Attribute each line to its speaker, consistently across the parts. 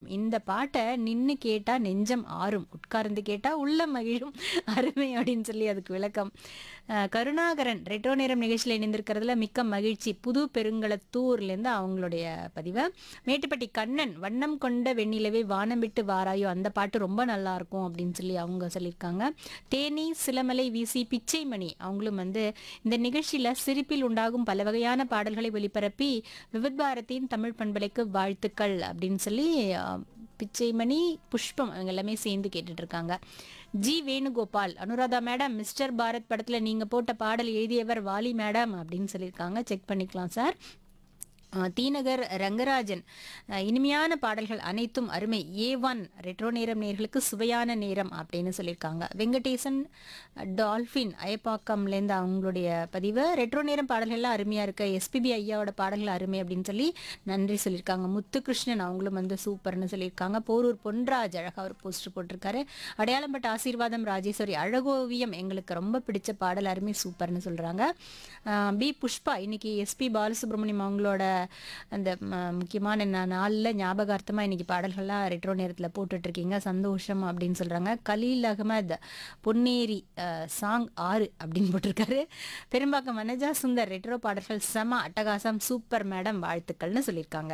Speaker 1: இந்த பாட்டை நின்னு கேட்டா நெஞ்சம் ஆறும் உட்கார்ந்து கேட்டா உள்ள மகிழும் அருமை அப்படின்னு சொல்லி அதுக்கு விளக்கம் அஹ், கருணாகரன் ரெட்ரோ நேரம் நிகழ்ச்சியில் இணைந்திருக்கிறதுல மிக்க மகிழ்ச்சி புது பெருங்களத்தூர்லேருந்து அவங்களுடைய பதிவை மேட்டுப்பட்டி கண்ணன் வண்ணம் கொண்ட வெண்ணிலவே வானம் விட்டு வாராயோ அந்த பாட்டு ரொம்ப நல்லா இருக்கும் அப்படின்னு சொல்லி அவங்க சொல்லியிருக்காங்க தேனி சிலமலை வீசி பிச்சைமணி அவங்களும் வந்து இந்த நிகழ்ச்சியில சிரிப்பில் உண்டாகும் பல வகையான பாடல்களை ஒளிபரப்பி விவித் பாரதியின் தமிழ் பண்பலைக்கு வாழ்த்துக்கள் அப்படின்னு சொல்லி அஹ், பிச்சைமணி புஷ்பம் அவங்க எல்லாமே சேர்ந்து கேட்டுட்டு இருக்காங்க G Venugopal Anuradha madam mister Bharat படத்துல நீங்க போட்ட பாடல் எழுதியவர் வாலி மேடம் அப்படின்னு சொல்லியிருக்காங்க செக் பண்ணிக்கலாம் சார் அஹ் தீநகர் ரங்கராஜன் அஹ் இனிமையான பாடல்கள் அனைத்தும் அருமை ஏ ஒன் ரெட்ரோ நேரம் நேர்களுக்கு சுவையான நேரம் அப்படின்னு சொல்லியிருக்காங்க வெங்கடேசன் டால்ஃபின் அயப்பாக்கம்லேருந்து அவங்களுடைய பதிவு ரெட்ரோ நேரம் பாடல்கள்லாம் அருமையாக இருக்கு எஸ்பிபி ஐயாவோட பாடல்கள் அருமை அப்படின்னு சொல்லி நன்றி சொல்லியிருக்காங்க முத்துகிருஷ்ணன் அவங்களும் வந்து சூப்பர்னு சொல்லியிருக்காங்க போரூர் பொன்ராஜ் அழகாக ஒரு போஸ்டர் போட்டிருக்காரு அடையாளம்பட்ட ஆசீர்வாதம் ராஜேஸ்வரி அழகோவியம் எங்களுக்கு ரொம்ப பிடிச்ச பாடல் அருமை சூப்பர்னு சொல்கிறாங்க பி புஷ்பா இன்னைக்கு எஸ்பி பாலசுப்ரமணியம் அவங்களோட அந்த ம- முக்கியமான நா- நாள்ல ஞாபகார்த்தமா இன்னைக்கு பாடல்கள்லாம் ரெட்ரோ நேரத்தில் போட்டுட்டு இருக்கீங்க சந்தோஷம் அப்படின்னு சொல்றாங்க கலீல் அகமது பொன்னேரி சாங் ஆறு அப்படின்னு போட்டிருக்காரு பெரும்பாக்கம் வனஜா சுந்தர் ரெட்ரோ பாடல்கள் செம அட்டகாசம் சூப்பர் மேடம் வாழ்த்துக்கள்னு சொல்லியிருக்காங்க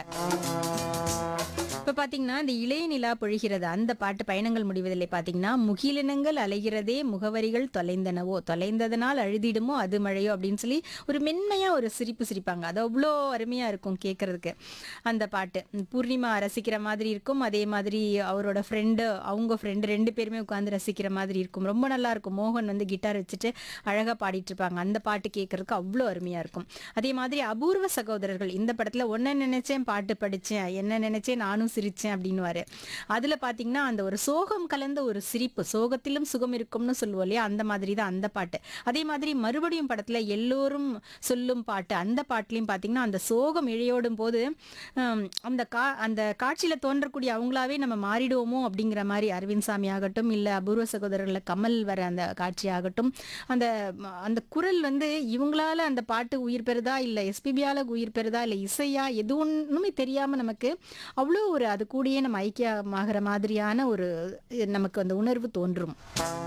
Speaker 1: இப்ப பாத்தீங்கன்னா இந்த இளைய நிலா பொழிகிறது அந்த பாட்டு பயணங்கள் முடிவதில்லை பாத்தீங்கன்னா முகிலினங்கள் அலைகிறதே முகவரிகள் தொலைந்தனவோ தொலைந்ததனால் அழுதிடுமோ அது மழையோ அப்படின்னு சொல்லி ஒரு மென்மையா ஒரு சிரிப்பு சிரிப்பாங்க அது அவ்வளோ அருமையா இருக்கும் கேட்கறதுக்கு அந்த பாட்டு பூர்ணிமா ரசிக்கிற மாதிரி இருக்கும் அதே மாதிரி அவரோட ஃப்ரெண்டு அவங்க ஃப்ரெண்டு ரெண்டு பேருமே உட்காந்து ரசிக்கிற மாதிரி இருக்கும் ரொம்ப நல்லா இருக்கும் மோகன் வந்து கிட்டார் வச்சுட்டு அழகா பாடிட்டு இருப்பாங்க அந்த பாட்டு கேட்கறதுக்கு அவ்வளோ அருமையா இருக்கும் அதே மாதிரி அபூர்வ சகோதரர்கள் இந்த படத்துல ஒன்ன நினைச்சேன் பாட்டு படிச்சேன் என்ன நினைச்சேன் நானும் சிரிச்சேன் அப்படின்னுவாரு அதுல பாத்தீங்கன்னா அந்த ஒரு சோகம் கலந்த ஒரு சிரிப்பு சோகத்திலும் சுகம் இருக்கும்னு சொல்லுவோம் இல்லையா அந்த மாதிரி தான் அந்த பாட்டு அதே மாதிரி மறுபடியும் படத்துல எல்லோரும் சொல்லும் பாட்டு அந்த பாட்டுலயும் பாத்தீங்கன்னா அந்த சோகம் இழையோடும் போது ஹம், அந்த கா அந்த காட்சியில தோன்றக்கூடிய அவங்களாவே நம்ம மாறிடுவோமோ அப்படிங்கிற மாதிரி அரவிந்த் சாமி ஆகட்டும் இல்ல அபூர்வ சகோதரர்கள கமல் வர அந்த காட்சி ஆகட்டும் அந்த அந்த குரல் வந்து இவங்களால அந்த பாட்டு உயிர் பெறுதா இல்ல எஸ்பிபியால உயிர் பெறுதா இல்ல இசையா எது ஒண்ணுமே தெரியாம நமக்கு அவ்வளோ ஒரு அது கூடயே நம்ம ஐக்கியமாகிற மாதிரியான ஒரு நமக்கு அந்த உணர்வு தோன்றும்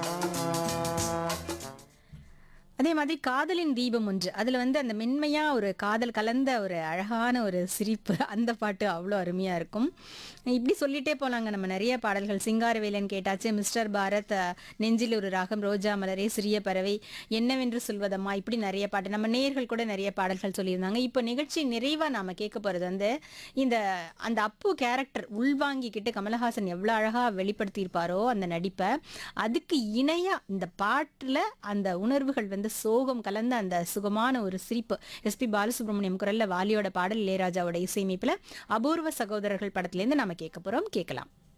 Speaker 1: அதே மாதிரி காதலின் தீபம் ஒன்று அதுல வந்து அந்த மென்மையா ஒரு காதல் கலந்த ஒரு அழகான ஒரு சிரிப்பு அந்த பாட்டு அவ்வளோ அருமையா இருக்கும் இப்படி சொல்லிட்டே போலாங்க நம்ம நிறைய பாடல்கள் சிங்காரவேலன் கேட்டாச்சு மிஸ்டர் பாரத் அஹ், நெஞ்சில் ஒரு ராகம் ரோஜா மலரே சிறிய பறவை என்னவென்று சொல்வதம்மா இப்படி நிறைய பாட்டு நம்ம நேயர்கள் கூட நிறைய பாடல்கள் சொல்லியிருந்தாங்க இப்போ நிகழ்ச்சி நிறைவா நாம கேட்க போறது வந்து இந்த அந்த அப்பு கேரக்டர் உள்வாங்கிக்கிட்டு கமலஹாசன் எவ்வளவு அழகா வெளிப்படுத்தியிருப்பாரோ அந்த நடிப்பை அதுக்கு இணையா இந்த பாட்டுல அந்த உணர்வுகள் வந்து சோகம் கலந்த அந்த சுகமான ஒரு சிரிப்பு எஸ்பி பாலசுப்ரமணியம் குரல்ல வாலியோட பாடல் இளையராஜாவோட இசையமைப்புல அபூர்வ சகோதரர்கள் படத்துல இருந்து நாம கேட்க போறோம் கேட்கலாம்